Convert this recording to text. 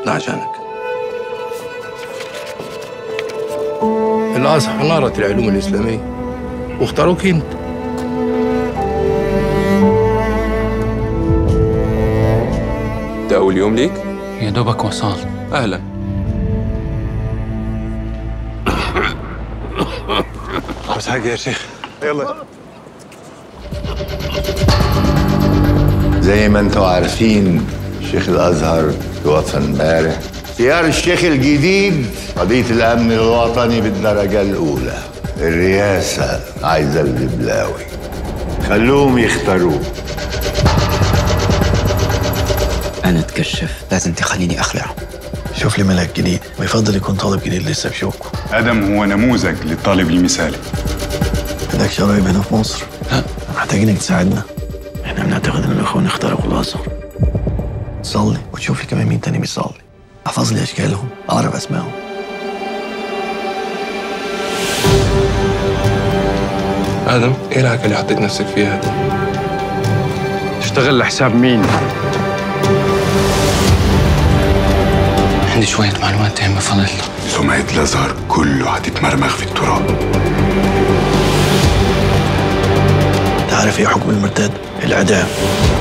عشانك الأزهر نارت العلوم الإسلامية واختاروك أنت ده أول يوم ليك؟ يا دوبك وصلت أهلا بس حاجة يا شيخ يلا زي ما انتم عارفين شيخ الازهر توفى امبارح اختيار الشيخ الجديد قضية الأمن الوطني بالدرجة الأولى الرئاسة عايزة الببلاوي خلوهم يختاروه انا اتكشف لازم تخليني اخلع شوف لي ملك جديد ويفضل يكون طالب جديد لسه بشوكه آدم هو نموذج للطالب المثالي عندك قرايب هنا في مصر؟ لا محتاجينك تساعدنا احنا بنعتقد ان الاخوان اخترقوا الازهر صلي وتشوف لي كمان مين تاني بيصلي احفظ لي اشكالهم اعرف اسمائهم آدم إيه العكة اللي حطيت نفسك فيها دي؟ تشتغل لحساب مين؟ عندي شوية معلومات تهم فضل سمعة الأزهر كله هتتمرمغ في التراب انت عارف ايه حكم المرتد؟ الاعدام